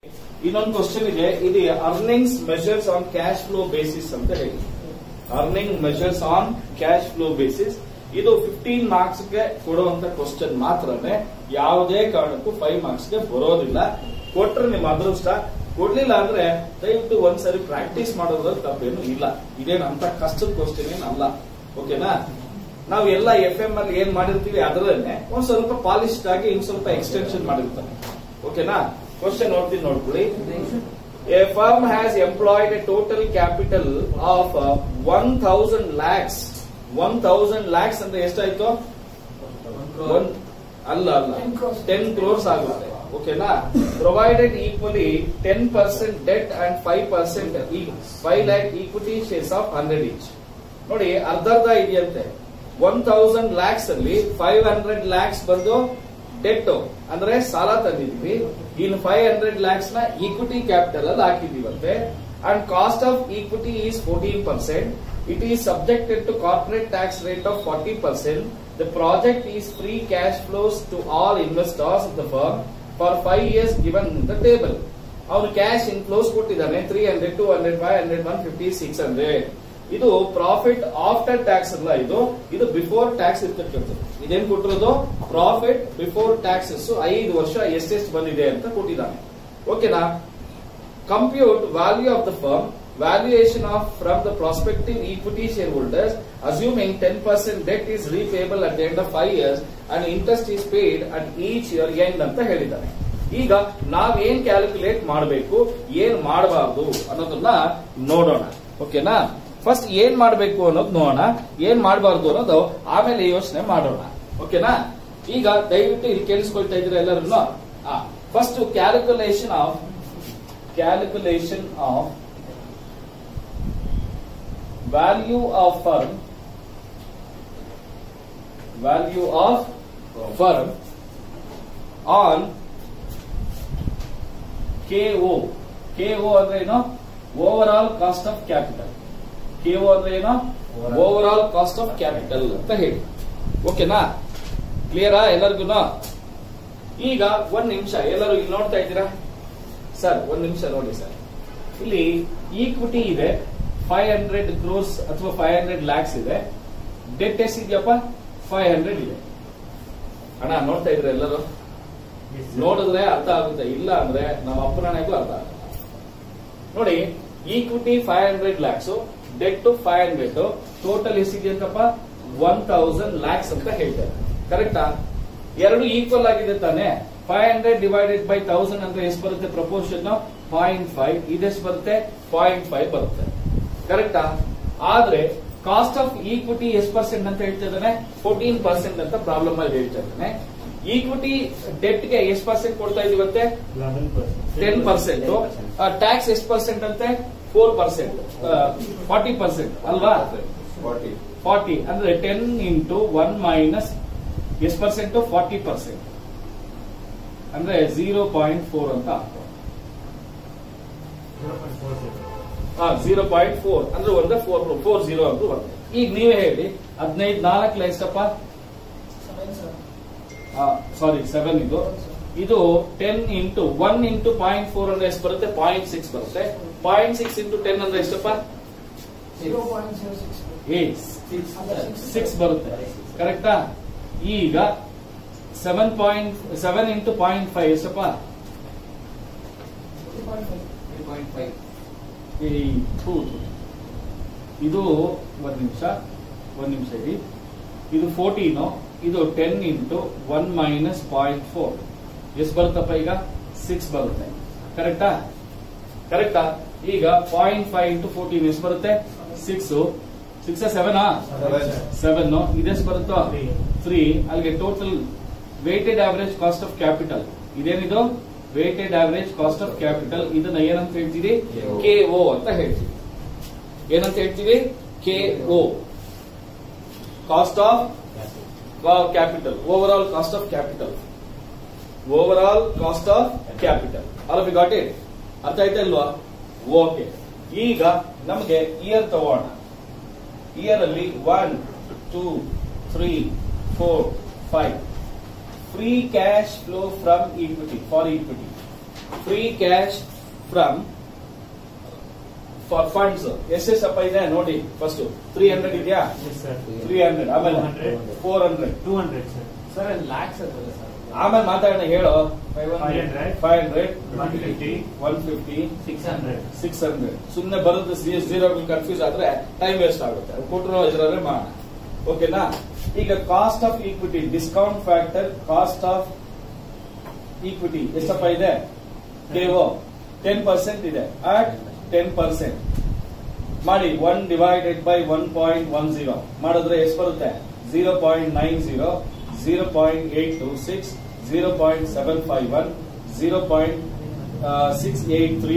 ಇನ್ನೊಂದು ಕ್ವಶನ್ ಇದೆ ಇದು earnings measures on cash flow basis ಅಂತ ಹೇಳಿ earning measures on cash flow basis ಇದು ಫಿಫ್ಟೀನ್ ಮಾರ್ಕ್ಸ್ ಗೆ ಕೊಡುವಂತ ಕ್ವಶನ್ ಮಾತ್ರನೇ ಯಾವುದೇ ಕಾರಣಕ್ಕೂ ಫೈವ್ ಮಾರ್ಕ್ಸ್ ಗೆ ಬರೋದಿಲ್ಲ ಕೊಟ್ರೆ ನಿಮ್ಮ ಅದೃಷ್ಟ ಕೊಡ್ಲಿಲ್ಲ ಅಂದ್ರೆ ದಯವಿಟ್ಟು ಒಂದ್ಸರಿ ಪ್ರಾಕ್ಟೀಸ್ ಮಾಡೋದ್ರಲ್ಲಿ ತಪ್ಪೇನು ಇಲ್ಲ ಇದೇನು ಅಂತ ಕಷ್ಟದ ಕ್ವಶನ್ ಏನು ಅಲ್ಲ ಓಕೆನಾ ನಾವು ಎಲ್ಲ ಎಫ್ ಎಂ ಅಲ್ಲಿ ಏನ್ ಮಾಡಿರ್ತೀವಿ ಅದರನ್ನೇ ಒಂದ್ ಸ್ವಲ್ಪ ಪಾಲಿಶ್ಡ್ ಆಗಿ ಇನ್ ಸ್ವಲ್ಪ ಎಕ್ಸ್ಟೆನ್ಷನ್ ಮಾಡಿರ್ತಾರೆ ಓಕೆನಾ ಕ್ವಶನ್ ನೋಡ್ತೀನಿ ನೋಡ್ಕೊಳ್ಳಿ a firm has employed a total capital of one thousand lakhs one thousand lakhs ಅಂದ್ರೆ ಎಷ್ಟಾಯ್ತು ಒನ್ ಅಲ್ಲ ಅಲ್ಲ Ten crores. ಟೆನ್ ಕ್ರೋರ್ಸ್ ಆಗುತ್ತೆ ಓಕೆನಾ provided equally ten percent debt and five percent five lakh equity shares of hundred each ನೋಡಿ ಅರ್ಧ ಅರ್ಧ ಇದೆಯಂತೆ ಒನ್ ತೌಸಂಡ್ ಲ್ಯಾಕ್ಸ್ ಅಲ್ಲಿ ಫೈವ್ ಹಂಡ್ರೆಡ್ ಲ್ಯಾಕ್ಸ್ ಬಂದು ಡೆಟ್ ಅಂದ್ರೆ ಸಾಲ ತಂದಿದ್ವಿ ಇನ್ ಫೈವ್ ಹಂಡ್ರೆಡ್ ಲ್ಯಾಕ್ಸ್ ನ ಈಕ್ವಿಟಿ ಕ್ಯಾಪಿಟಲ್ ಅಲ್ಲಿ ಹಾಕಿದೀವಂತೆ and cost of equity is fourteen percent it is subjected to corporate tax rate of forty percent the project is free cash flows to all investors of the firm for five years given the table ಅವನು cash inflows ಕೊಟ್ಟಿದ್ದಾನೆ three hundred two hundred five hundred one fifty six hundred ಇದು profit after tax ಅಲ್ಲ ಇದು ಇದು before tax ಇರ್ತಕ್ಕಂಥದ್ದು ಇದೇನ್ ಕೊಟ್ಟಿರೋದು profit before taxes ಐದು ವರ್ಷ ಎಷ್ಟೆಷ್ಟು ಬಂದಿದೆ ಅಂತ ಕೊಟ್ಟಿದ್ದಾನೆ ಓಕೆನಾ compute value of the firm valuation of from the prospective equity share holders assuming ten percent debt is repayable at end of five years and interest is paid at each year end ಅಂತ ಹೇಳಿದ್ದಾರೆ ಈಗ ನಾವೇನ್ calculate ಮಾಡಬೇಕು ಏನ್ ಮಾಡಬಾರ್ದು ಅನ್ನೋದನ್ನ ನೋಡೋಣ ಓಕೆನಾ ಫಸ್ಟ್ ಏನ್ ಮಾಡಬೇಕು ಅನ್ನೋದು ನೋಡೋಣ ಏನ್ ಮಾಡಬಾರ್ದು ಅನ್ನೋದು ಆಮೇಲೆ ಯೋಚನೆ ಮಾಡೋಣ ಓಕೆನಾ ಈಗ ದಯವಿಟ್ಟು ಇಲ್ಲಿ ಕೇಳಿಸ್ಕೊಳ್ತಾ ಇದ್ರೆ ಎಲ್ಲರನ್ನು first calculation of calculation of value of firm value of firm on K O K O ಅಂದ್ರೆ ಏನು overall cost of capital K O ಅಂದ್ರೆ ಏನು overall cost of capital ಅಂತ ಹೇಳಿ ಓಕೆನಾ ಕ್ಲಿಯರಾ ಎಲ್ಲರಿಗೂ ಈಗ ಒಂದ್ ನಿಮಿಷ ಎಲ್ಲರೂ ಇಲ್ಲಿ ನೋಡ್ತಾ ಇದ್ದೀರಾ ಸರ್ ಒಂದ್ ನಿಮಿಷ ನೋಡಿ ಸರ್ ಇಲ್ಲಿ ಈಕ್ವಿಟಿ ಇದೆ ಫೈವ್ ಹಂಡ್ರೆಡ್ ಕ್ರೋರ್ಸ್ ಅಥವಾ ಫೈವ್ ಹಂಡ್ರೆಡ್ ಲ್ಯಾಕ್ಸ್ ಇದೆ ಡೆಟ್ ಎಷ್ಟಿದೆಯಪ್ಪ ಫೈವ್ ಹಂಡ್ರೆಡ್ ಇದೆ ಅಣ್ಣ ನೋಡ್ತಾ ಇದ್ರೆ ಎಲ್ಲರೂ ನೋಡಿದ್ರೆ ಅರ್ಥ ಆಗುತ್ತೆ ಇಲ್ಲ ಅಂದ್ರೆ ನಮ್ಮ ಅಪ್ಪನಾಣೆಗೂ ಅರ್ಥ ಆಗುತ್ತೆ ನೋಡಿ equity five hundred lakhs debt five hundred total ಎಷ್ಟಿದೆಯಂತಪ್ಪ ಒನ್ ತೌಸಂಡ್ ಲ್ಯಾಕ್ಸ್ ಅಂತ ಹೇಳ್ತಾರೆ ಕರೆಕ್ಟಾ ಎರಡು ಈಕ್ವಲ್ ಆಗಿದೆ ತಾನೆ five hundred divided by thousand ಅಂದ್ರೆ ಎಷ್ಟು ಬರುತ್ತೆ ಪ್ರಪೋರ್ಷನ್ ಪಾಯಿಂಟ್ ಫೈವ್ ಇದೆಷ್ಟು ಬರುತ್ತೆ ಪಾಯಿಂಟ್ ಫೈವ್ ಬರುತ್ತೆ ಕರೆಕ್ಟಾ ಆದ್ರೆ ಕಾಸ್ಟ್ ಆಫ್ ಈಕ್ವಿಟಿ ಎಷ್ಟು ಪರ್ಸೆಂಟ್ ಅಂತ ಹೇಳ್ತಾ ಇದ್ದಾನೆ ಫೋರ್ಟೀನ್ ಪರ್ಸೆಂಟ್ ಅಂತ ಪ್ರಾಬ್ಲಮ್ ಅಲ್ಲಿ ಹೇಳ್ತಾ ಇದ್ದಾನೆ ಈಕ್ವಿಟಿ ಡೆಟ್ ಗೆ ಎಷ್ಟು ಪರ್ಸೆಂಟ್ ಕೊಡ್ತಾ ಇದೀವಂತೆ ಟೆನ್ ಪರ್ಸೆಂಟ್ ಟ್ಯಾಕ್ಸ್ ಎಷ್ಟು ಪರ್ಸೆಂಟ್ ಅಂತೆ ಫೋರ್ ಪರ್ಸೆಂಟ್ ಫಾರ್ಟಿ ಪರ್ಸೆಂಟ್ ಅಲ್ವಾ ಫಾರ್ಟಿ ಅಂದ್ರೆ ಟೆನ್ ಇಂಟು ಒನ್ ಮೈನಸ್ ಎಷ್ಟು ಪರ್ಸೆಂಟ್ ಫಾರ್ಟಿ ಪರ್ಸೆಂಟ್ ಅಂದ್ರೆ ಜೀರೋ ಪಾಯಿಂಟ್ ಫೋರ್ ಅಂತ ಜೀರೋ ಪಾಯಿಂಟ್ ಫೋರ್ ಅಂದ್ರೆ ಒಂದೇ ಫೋರ್ ಫೋರ್ ಜೀರೋ ಅಂತ ಬರುತ್ತೆ ಈಗ ನೀವೇ ಹೇಳಿ ಹದಿನೈದು ನಾಲ್ಕು ಎಷ್ಟಪ್ಪ ಸಾರಿ ಸೆವೆನ್ ಇದು ಇದು ten into one into point four ಅಂದ್ರೆ ಎಷ್ಟು ಬರುತ್ತೆ ಪಾಯಿಂಟ್ ಸಿಕ್ಸ್ ಬರುತ್ತೆ ಪಾಯಿಂಟ್ ಸಿಕ್ಸ್ ಇಂಟು ಟೆನ್ ಅಂದ್ರೆ ಎಷ್ಟಪ್ಪ zero point zero six eight six ಬರುತ್ತೆ ಕರೆಕ್ಟಾ ಈಗ seven point seven into point five ಎಷ್ಟಪ್ಪ ಈ ಥೂ, ಥೂ. ಇದು ಒಂದ್ ನಿಮಿಷ ಒಂದ್ ನಿಮಿಷ ಇರಿ ಇದು ಫೋರ್ಟೀನು ಇದು ten into one minus point four ಎಷ್ಟು ಬರುತ್ತಪ್ಪ ಈಗ ಸಿಕ್ಸ್ ಬರುತ್ತೆ ಕರೆಕ್ಟಾ ಕರೆಕ್ಟಾ ಈಗ ಪಾಯಿಂಟ್ ಫೈವ್ ಇಂಟು ಫೋರ್ಟೀನ್ ಎಷ್ಟು ಬರುತ್ತೆ ಸಿಕ್ಸ್ ಸಿಕ್ಸ್ ಸೆವೆನಾ ಸೆವೆನ್ ಇದೆಷ್ಟು ಬರುತ್ತೋ ತ್ರೀ ಅಲ್ಲಿಗೆ total weighted average cost of capital ಇದೇನಿದು weighted average cost of capital ಇದನ್ನ ಏನಂತ ಹೇಳ್ತೀವಿ ಕೆ ಒ ಅಂತ ಹೇಳ್ತೀವಿ ಏನಂತ ಹೇಳ್ತೀವಿ K O cost of capital overall cost of capital overall cost of capital all we got it ಅರ್ಥ ಆಯ್ತಾ ಇಲ್ವಾ ಓಕೆ ಈಗ ನಮಗೆ ಇಯರ್ ತಗೋಣ ಇಯರ್ ಅಲ್ಲಿ one two three four five free cash flow from equity for equity free cash from for funds ಎಷ್ಟೆಷ್ಟಪ್ಪ ಇದೆ ನೋಡಿ ಫಸ್ಟ್ ತ್ರೀ ಹಂಡ್ರೆಡ್ ಇದೆಯಾ Yes, sir. ತ್ರೀ ಹಂಡ್ರೆಡ್ ಆಮೇಲೆ 200. Four hundred 200, sir. Sir lakhs ಅದಲ್ಲ ಸರ್ ಆಮೇಲೆ ಮಾತಾಡೋಣ ಹೇಳು 500. Five hundred 150. One fifty 600. Six hundred ಸುಮ್ಮನೆ ಬರುತ್ತೆ ಸಿ ಎಸ್ ಜೀರೋ ಕನ್ಫ್ಯೂಸ್ ಆದ್ರೆ ಟೈಮ್ ವೇಸ್ಟ್ ಆಗುತ್ತೆ ಕೊಟ್ಟರು ಇದರಲ್ಲೇ ಮಾಡೋಣ ಓಕೆನಾ ಈಗ cost of equity discount factor cost of equity ಎಷ್ಟಪ್ಪ ಇದೆ ಕೇವೋ ಟೆನ್ ಪರ್ಸೆಂಟ್ ಇದೆ ಅಟ್ ಟೆನ್ ಪರ್ಸೆಂಟ್ ಮಾಡಿ one divided by one point one zero ಮಾಡಿದ್ರೆ ಎಷ್ಟು ಬರುತ್ತೆ zero point nine zero zero point eight two six zero point seven five one zero point six eight three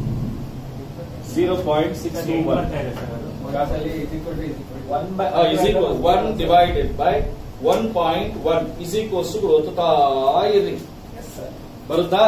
zero point six Sir, two ಏನ್ one ಬರ್ತಾ ಇದೆ sir ಅದು? One by is equal one divided by one point one is equals to ಓದ್ತಾ ಇರಿ ಬರುತ್ತಾ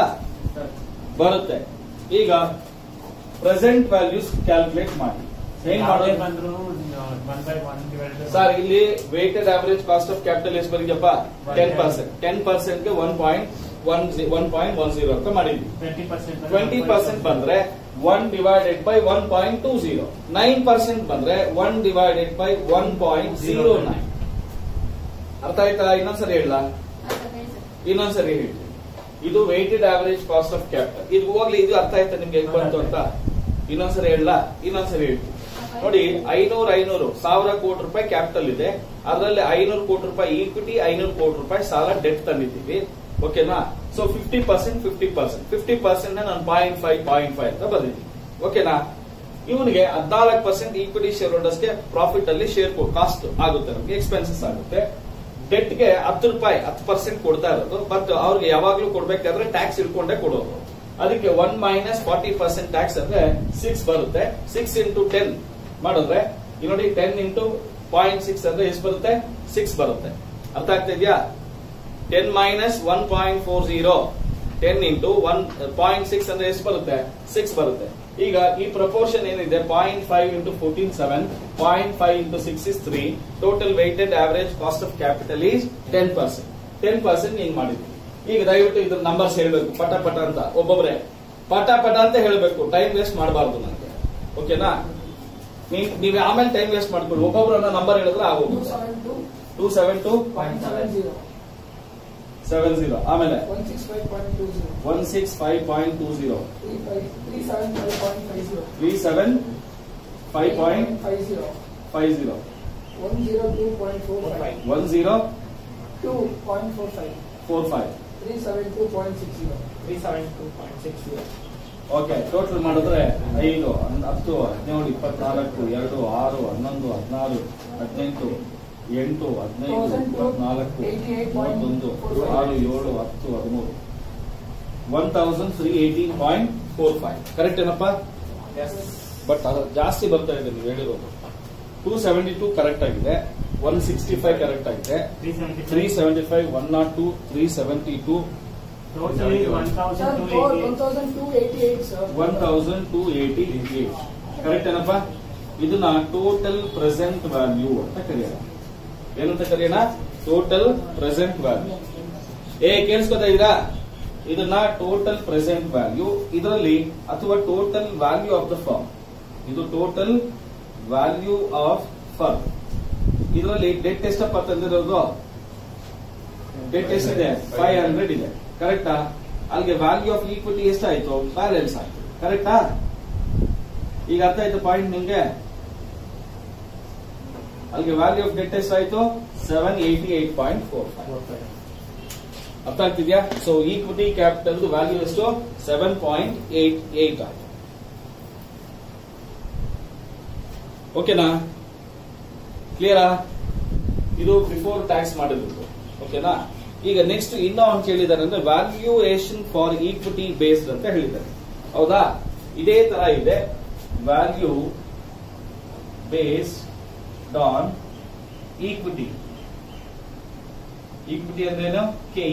ಬರುತ್ತೆ ಈಗ present values calculate ಮಾಡಿ ಹೆಂಗ್ ಯಾವ್ದೇ ಮಾಡೋದು ಬಂದ್ರು one by one divided sir ಇಲ್ಲಿ weighted average cost of capital ಎಷ್ಟು ಬರೀದಪ್ಪ ಟೆನ್ ಪರ್ಸೆಂಟ್ ಟೆನ್ ಪರ್ಸೆಂಟ್ ಗೆ one point one one point one zero ಅಂತ ಮಾಡಿದ್ವಿ ಟ್ವೆಂಟಿ ಪರ್ಸೆಂಟ್ ಟ್ವೆಂಟಿ ಪರ್ಸೆಂಟ್ ಬಂದ್ರೆ one divided by one point two zero nine percent ಬಂದ್ರೆ one divided by one point zero nine ಅರ್ಥ ಆಯ್ತಾ ಇನ್ನೊಂದ್ಸರಿ ಹೇಳ ಇನ್ನೊಂದ್ಸರಿ ಹೇಳಿ ಇದು weighted average cost of capital ಇದು ಹೋಗ್ಲಿ ಇದು ಅರ್ಥ ಆಯ್ತಾ ನಿಮ್ಗೆ ಹೆಂಗ್ ಬಂತು ಅಂತ ಇನ್ನೊಂದ್ಸರಿ ಹೇಳ ಇನ್ನೊಂದ್ಸರಿ ಹೇಳ್ತೀನಿ ನೋಡಿ ಐನೂರು ಐನೂರು ಸಾವಿರ ಕೋಟಿ ರೂಪಾಯಿ ಕ್ಯಾಪಿಟಲ್ ಇದೆ ಅದರಲ್ಲಿ ಐನೂರು ಕೋಟಿ ರೂಪಾಯಿ ಈಕ್ವಿಟಿ ಐನೂರು ಕೋಟಿ ರೂಪಾಯಿ ಸಾಲ ಡೆಟ್ ತಂದಿದ್ದೀವಿ ಓಕೆನಾ so fifty percent fifty percent fifty percent ನಾನು ಪಾಯಿಂಟ್ ಫೈವ್ ಪಾಯಿಂಟ್ ಫೈವ್ ಅಂತ ಬಂದಿದ್ದೀನಿ ಓಕೆನಾ ಇವನಿಗೆ ಹದಿನಾಲ್ಕು ಪರ್ಸೆಂಟ್ ಈಕ್ವಿಟಿ ಶೇರ್ ಹೋಲ್ಡರ್ಸ್ಗೆ ಪ್ರಾಫಿಟ್ ಅಲ್ಲಿ ಶೇರ್ ಕಾಸ್ಟ್ ಆಗುತ್ತೆ ನಮಗೆ ಎಕ್ಸ್ಪೆನ್ಸಸ್ ಆಗುತ್ತೆ ಡೆಟ್ ಗೆ ಹತ್ತು ರೂಪಾಯಿ ಹತ್ತು ಪರ್ಸೆಂಟ್ ಕೊಡ್ತಾ ಇರೋದು ಬಟ್ ಅವ್ರಿಗೆ ಯಾವಾಗ್ಲೂ ಕೊಡ್ಬೇಕಾದ್ರೆ ಟ್ಯಾಕ್ಸ್ ಇಟ್ಕೊಂಡೇ ಕೊಡೋದು ಅದಕ್ಕೆ one minus forty percent tax ಅಂದ್ರೆ ಸಿಕ್ಸ್ ಬರುತ್ತೆ ಸಿಕ್ಸ್ ಇಂಟು ಟೆನ್ ಮಾಡಿದ್ರೆ ಈಗ ನೋಡಿ ಟೆನ್ ಇಂಟು ಪಾಯಿಂಟ್ ಸಿಕ್ಸ್ ಅಂದ್ರೆ ಎಷ್ಟು ಬರುತ್ತೆ ಸಿಕ್ಸ್ ಬರುತ್ತೆ ಅರ್ಥ ಆಗ್ತಾ ಇದೆಯಾ ten minus one point four zero ten into one point six ಅಂದ್ರೆ ಎಷ್ಟು ಬರುತ್ತೆ ಸಿಕ್ಸ್ ಬರುತ್ತೆ ಈಗ ಈ ಪ್ರಪೋರ್ಷನ್ ಏನಿದೆ point five into fourteen seven point five into six is three total weighted average cost of capital is ten percent ten percent ಹಿಂಗ್ ಮಾಡಿದ್ವಿ ಈಗ ದಯವಿಟ್ಟು ಇದ್ರ ನಂಬರ್ಸ್ ಹೇಳ್ಬೇಕು ಪಟ ಪಟ ಅಂತ ಒಬ್ಬೊಬ್ರೆ ಪಟ ಪಟ ಅಂತ ಹೇಳ್ಬೇಕು ಟೈಮ್ ವೇಸ್ಟ್ ಮಾಡಬಾರ್ದು ನನಗೆ ಓಕೆನಾ ನೀವ್ ನೀವ್ ಆಮೇಲೆ ಟೈಮ್ ವೇಸ್ಟ್ ಮಾಡ್ಕೊಳ್ಳಿ ಒಬ್ಬೊಬ್ರನ್ನ ನಂಬರ್ ಹೇಳಿದ್ರೆ ಟೂ ಆಗೋಗುತ್ತೆ seven two two seven two point seven zero seven zero ಆಮೇಲೆ one six five point two zero one six five point two zero three five three seven five point five zero three seven five point five zero five zero one zero two point four five one zero two point four five four five three seven two point six zero three seven two point six zero okay total ಮಾಡಿದ್ರೆ ಐದು ಹನ್- ಹತ್ತು ಹದಿನೇಳು ಇಪ್ಪತ್ನಾಲ್ಕು ಎರಡು ಆರು ಹನ್ನೊಂದು ಹದಿನಾರು ಹದಿನೆಂಟು ಎಂಟು ಹದಿನೈದು ಇಪ್ಪತ್ನಾಲ್ಕು ಮೂವತ್ತೊಂದು ಆರು ಏಳು ಹತ್ತು ಹದಿಮೂರು one thousand three eighteen point four five correct ಏನಪ್ಪ ಬಟ್ ಅದು ಜಾಸ್ತಿ ಬರ್ತಾ ಇದೆ ನೀವು ಹೇಳಿರೋದು ಟೂ ಸೆವೆಂಟಿ ಟೂ ಕರೆಕ್ಟ್ ಆಗಿದೆ ಒನ್ ಸಿಕ್ಸ್ಟಿ ಫೈವ್ ಕರೆಕ್ಟ್ ಆಗಿದೆ three seventy three seventy five one not two three seventy two totally one sir thousand two one eighty thousand two eighty eight sir one thousand two eighty eight correct ಏನಪ್ಪ ಇದನ್ನ total present value ಅಂತ ಕರೆಯೋಣ ಏನಂತ ಕರೆಯೋಣ total present value ಏ ಕೇಳಿಸ್ಕೊತಾ ಇದ್ದೀರಾ ಇದನ್ನ total present value ಇದರಲ್ಲಿ ಅಥವಾ total value of the firm ಇದು ಟೋಟಲ್ ವ್ಯಾಲ್ಯೂ ಆಫ್ ಫರ್ಮ್ ಇದರಲ್ಲಿ ಡೆಟ್ ಎಷ್ಟಪ್ಪ ತಂದಿರೋದು ಡೆಟ್ ಎಷ್ಟಿದೆ ಫೈವ್ ಹಂಡ್ರೆಡ್ ಇದೆ ಕರೆಕ್ಟಾ ಅಲ್ಲಿಗೆ ವ್ಯಾಲ್ಯೂ ಆಫ್ ಈಕ್ವಿಟಿ ಎಷ್ಟಾಯ್ತು ಬ್ಯಾಲೆನ್ಸ್ ಆಯ್ತು ಕರೆಕ್ಟಾ ಈಗ ಅರ್ಥ ಆಯ್ತು ಪಾಯಿಂಟ್ ನಿಮ್ಗೆ ಅಲ್ಲಿಗೆ ವ್ಯಾಲ್ಯೂ ಆಫ್ ಡೆಟ್ ಎಷ್ಟಾಯ್ತು seven eighty eight point four five ಅರ್ಥ ಆಗ್ತಿದ್ಯಾ ಸೊ ಈಕ್ವಿಟಿ ಕ್ಯಾಪಿಟಲ್ ವ್ಯಾಲ್ಯೂ ಎಷ್ಟು ಸೆವೆನ್ ಪಾಯಿಂಟ್ ಏಟ್ ಏಟ್ ಆಯ್ತು ಓಕೆನಾ ಕ್ಲಿಯರಾ ಇದು ಬಿಫೋರ್ ಟ್ಯಾಕ್ಸ್ ಮಾಡಿದ್ರು ಓಕೆನಾ ಈಗ ನೆಕ್ಸ್ಟ್ ಇನ್ನೂ ಅವ್ನು ಕೇಳಿದ್ದಾರೆ ಅಂದ್ರೆ ವ್ಯಾಲ್ಯೂಯೇಷನ್ ಫಾರ್ ಈಕ್ವಿಟಿ ಬೇಸ್ಡ್ ಅಂತ ಹೇಳಿದ್ದಾರೆ ಹೌದಾ ಇದೇ ತರ ಇದೆ value based on equity equity ಅಂದ್ರೇನು ಕೆಇ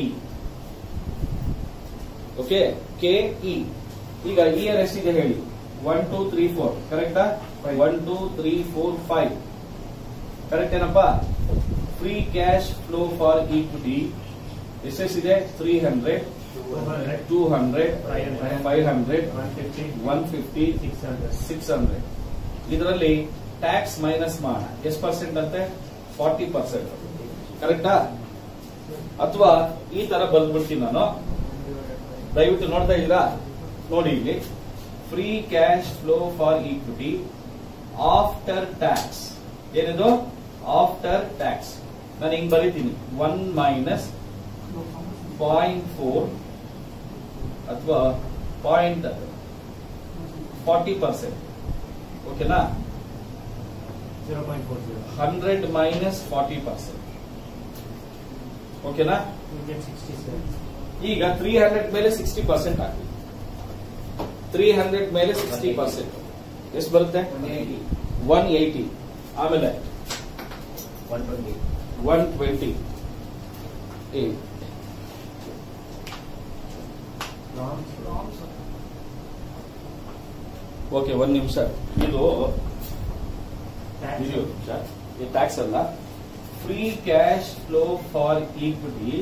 ಓಕೆ ಕೆಇ ಈಗ ಇಯರ್ ಎಷ್ಟಿದೆ ಹೇಳಿ ಒನ್ ಟೂ ತ್ರೀ ಫೋರ್ ಕರೆಕ್ಟಾ one two three four five correct ಏನಪ್ಪಾ free cash flow for equity ಎಷ್ಟೆಷ್ಟಿದೆ three hundred two hundred two hundred Five hundred. Five hundred one fifty one fifty six hundred six hundred ಇದರಲ್ಲಿ tax minus ಮಾಡೋಣ ಎಷ್ಟು percent ಅಂತೆ forty percent ಕರೆಕ್ಟಾ ಅಥವಾ ಈ ತರ ಬಂದ್ಬಿಡ್ತೀನಿ ನಾನು ದಯವಿಟ್ಟು ನೋಡ್ತಾ ಇದ್ದೀರಾ ನೋಡಿ ಇಲ್ಲಿ free cash flow for equity after tax ಏನಿದು ಆಫ್ಟರ್ ಟ್ಯಾಕ್ಸ್ ನಾನು ಹಿಂಗ್ ಬರೀತೀನಿ ಒನ್ ಮೈನಸ್ ಪಾಯಿಂಟ್ ಫೋರ್ ಅಥವಾ ಪಾಯಿಂಟ್ ಫಾರ್ಟಿ ಪರ್ಸೆಂಟ್ ಓಕೆನಾ zero point four zero hundred minus forty percent ಓಕೆನಾ ಯು ಗೆಟ್ ಸಿಕ್ಸ್ಟಿ ಸೆವೆನ್ ಈಗ ತ್ರೀ ಹಂಡ್ರೆಡ್ ಮೇಲೆ ಸಿಕ್ಸ್ಟಿ ಪರ್ಸೆಂಟ್ ಹಾಕಿ ತ್ರೀ ಹಂಡ್ರೆಡ್ ಮೇಲೆ ಸಿಕ್ಸ್ಟಿ ಪರ್ಸೆಂಟ್ ಎಷ್ಟು ಬರುತ್ತೆ ಒನ್ ಏಯ್ಟಿ ಆಮೇಲೆ one twenty one twenty eight okay ಒಂದ್ ನಿಮಿಷ ಇದು ಇದು ನಿಮಿಷ ಈ ಟ್ಯಾಕ್ಸ್ ಅಲ್ಲ free cash flow for equity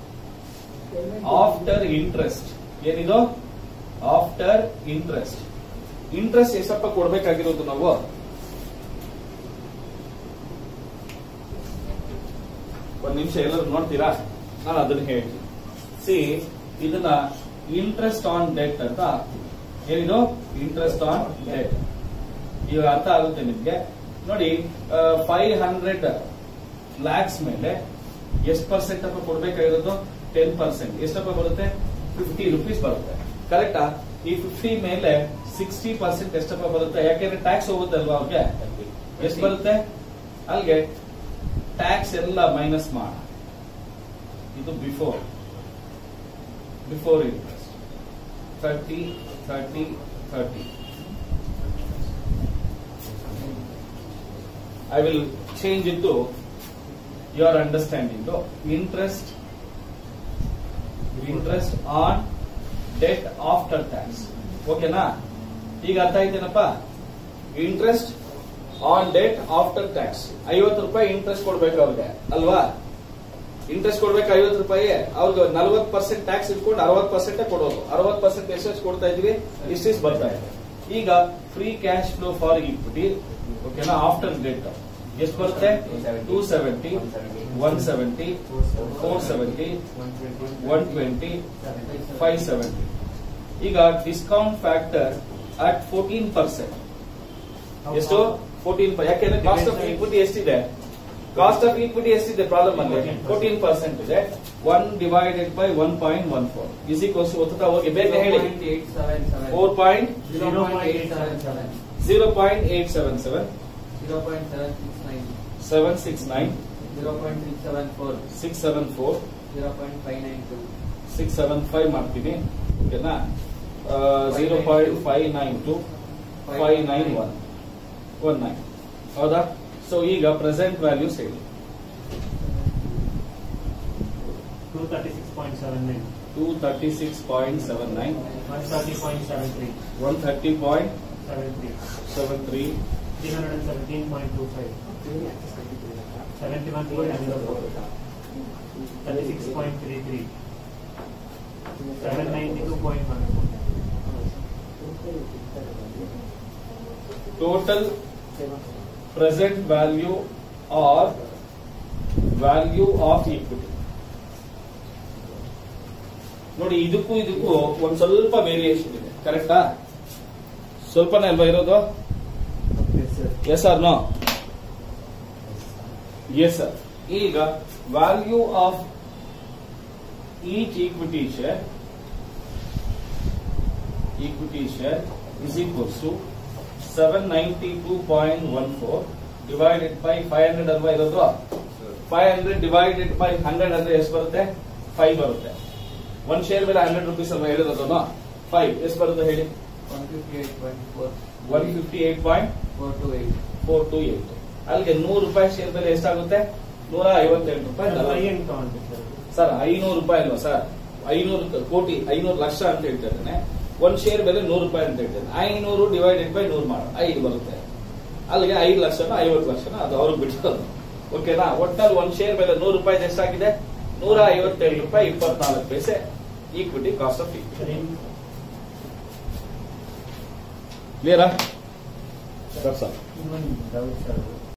after interest ಏನಿದು ಆಫ್ಟರ್ ಇಂಟ್ರೆಸ್ಟ್ ಇಂಟ್ರೆಸ್ಟ್ ಎಷ್ಟಪ್ಪ ಕೊಡ್ಬೇಕಾಗಿರೋದು ನಾವು ಒಂದ್ ನಿಮಿಷ ಎಲ್ಲರೂ ನೋಡ್ತೀರಾ ನಾನು ಅದನ್ನ ಹೇಳ್ತೀನಿ ಸಿ ಇದನ್ನ ಇಂಟ್ರೆಸ್ಟ್ ಆನ್ ಡೆಟ್ ಅಂತ ಹಾಕ್ತೀನಿ ಏನಿದು ಇಂಟ್ರೆಸ್ಟ್ ಆನ್ ಡೆಟ್ ಈಗ ಅರ್ಥ ಆಗುತ್ತೆ ನಿಮ್ಗೆ ನೋಡಿ ಫೈವ್ ಹಂಡ್ರೆಡ್ ಲ್ಯಾಕ್ಸ್ ಮೇಲೆ ಎಷ್ಟು ಪರ್ಸೆಂಟ್ ಅಪ್ಪ ಕೊಡ್ಬೇಕಾಗಿರೋದು ಟೆನ್ ಪರ್ಸೆಂಟ್ ಎಷ್ಟಪ್ಪ ಬರುತ್ತೆ ಫಿಫ್ಟಿ ರುಪೀಸ್ ಬರುತ್ತೆ ಕರೆಕ್ಟಾ ಈ ಫಿಫ್ಟಿ ಮೇಲೆ ಸಿಕ್ಸ್ಟಿ ಪರ್ಸೆಂಟ್ ಎಷ್ಟಪ್ಪ ಬರುತ್ತೆ ಯಾಕೆಂದ್ರೆ ಟ್ಯಾಕ್ಸ್ ಹೋಗುತ್ತೆ ಅಲ್ವಾ ಅವ್ರಿಗೆ ಎಷ್ಟು ಬರುತ್ತೆ ಅಲ್ಲಿಗೆ ಟ್ಯಾಕ್ಸ್ ಎಲ್ಲ ಮೈನಸ್ ಮಾಡ ಇದು before before interest thirty thirty thirty I will change it to your understanding. So, interest, interest on debt after tax. ಓಕೆನಾ ಈಗ ಅರ್ಥ ಆಯ್ತೇನಪ್ಪ interest on debt after tax ಐವತ್ತು ರೂಪಾಯಿ ಇಂಟ್ರೆಸ್ಟ್ ಕೊಡ್ಬೇಕು ಅವ್ರಿಗೆ ಅಲ್ವಾ ಇಂಟ್ರೆಸ್ಟ್ ಕೊಡ್ಬೇಕು ಐವತ್ತು ರೂಪಾಯಿ ಅವ್ರಿಗೆ ನಲ್ವತ್ತು ಪರ್ಸೆಂಟ್ ಟ್ಯಾಕ್ಸ್ ಇಟ್ಕೊಂಡು ಅರವತ್ತು ಪರ್ಸೆಂಟ್ ಕೊಡೋದು ಅರವತ್ತು ಪರ್ಸೆಂಟ್ ಎಷ್ಟೆಷ್ಟು ಕೊಡ್ತಾ ಇದೀವಿ ಇಷ್ಟಿಷ್ಟು ಬರ್ತಾ ಇದೆ ಈಗ free cash flow for equity ಓಕೆನಾ ಆಫ್ಟರ್ ಡೆಟ್ ಎಷ್ಟು ಬರುತ್ತೆ two seventy one seventy four seventy one twenty five seventy ಈಗ discount factor at fourteen percent ಎಷ್ಟು ಫೋರ್ಟೀನ್ ಯಾಕೆಂದ್ರೆ ಕಾಸ್ಟ್ ಆಫ್ ಈಕ್ವಿಟಿ ಎಷ್ಟಿದೆ ಕಾಸ್ಟ್ ಆಫ್ ಈಕ್ವಿಟಿ ಎಷ್ಟಿದೆ ಪ್ರಾಬ್ಲಮ್ ಅಲ್ಲಿ ಫೋರ್ಟೀನ್ ಪರ್ಸೆಂಟ್ ಇದೆ one divided by one point one four is equals ಓದ್ತಾ ಹೋಗಿ ಬೇಗ ಹೇಳಿ four point Zero point eight seven seven. Zero point eight seven seven Zero point seven six nine. Seven six nine Zero point six seven four. Six seven four Zero point five nine two. Six seven five ಮಾಡ್ತೀನಿ ಓಕೆನಾ zero point five nine two five nine one one nine ಹೌದಾ so ಈಗ present values ಹೇಳಿ two thirty six point seven nine two thirty six point seven nine one thirty point seven three one thirty point seven three seven three three hundred and seventeen point two five seventy one point zero four thirty six point three three seven ninety two point one total present value or value of equity ನೋಡಿ ಇದಕ್ಕೂ ಇದಕ್ಕೂ ಒಂದ್ ಸ್ವಲ್ಪ variation ಇದೆ ಕರೆಕ್ಟಾ ಸ್ವಲ್ಪನೇ ಅಲ್ವಾ ಇರೋದು yes or no yes sir ಈಗ value of each equity share equity share is equals to seven ninety two point one four divided by five hundred ಅಲ್ವಾ ಇರೋದು five hundred divided by hundred ಅಂದ್ರೆ ಎಷ್ಟು ಬರುತ್ತೆ ಫೈವ್ ಬರುತ್ತೆ ಒಂದ್ share ಮೇಲೆ hundred rupees ಅಲ್ವಾ ಹೇಳಿರೋದು ಫೈವ್ ಎಷ್ಟು ಬರುತ್ತೆ ಹೇಳಿ One fifty eight point four. One fifty eight point Four two eight. Four two eight ಅಲ್ಲಿಗೆ ನೂರು ರೂಪಾಯಿ ಶೇರ್ ಬೆಲೆ ಎಷ್ಟಾಗುತ್ತೆ ನೂರ ಐವತ್ತೆಂಟು ರೂಪಾಯಿ ನಲವತ್ತು. ಏನು ತಗೊಂಡಿದ್ದಾರೆ ಸರ್ ಐನೂರು ರೂಪಾಯಿ ಅಲ್ವಾ ಸರ್ ಐನೂರು ಕೋಟಿ ಐನೂರು ಲಕ್ಷ ಅಂತ ಹೇಳ್ತಾ ಇದ್ದೇನೆ ಒಂದ್ ಶೇರ್ ಬೆಲೆ ನೂರು ರೂಪಾಯಿ ಅಂತ ಹೇಳ್ತೇನೆ ಐನೂರು ಡಿವೈಡೆಡ್ ಬೈ ನೂರು ಮಾಡ ಐದು ಬರುತ್ತೆ ಅಲ್ಲಿಗೆ ಐದು ಲಕ್ಷನ ಐವತ್ತು ಲಕ್ಷನ ಅದು ಅವ್ರಿಗೆ ಬಿಡ್ಸೋದು ಓಕೆನಾ ಒಟ್ಟಲ್ಲಿ ಒಂದ್ ಶೇರ್ ಬೆಲೆ ನೂರು ರೂಪಾಯಿ ಎಷ್ಟಾಗಿದೆ ನೂರ ಐವತ್ತೇಳು ರೂಪಾಯಿ ಇಪ್ಪತ್ನಾಲ್ಕು ಪೈಸೆ ಈಕ್ವಿಟಿ ಕಾಸ್ಟ್ ಆಫ್ ಈಕ್ವಿಟಿ ಸರಿ ಕ್ಲಿಯರಾ ಸರ್ ಇನ್ನೊಂದು ಡೌಟ್ ಸರ್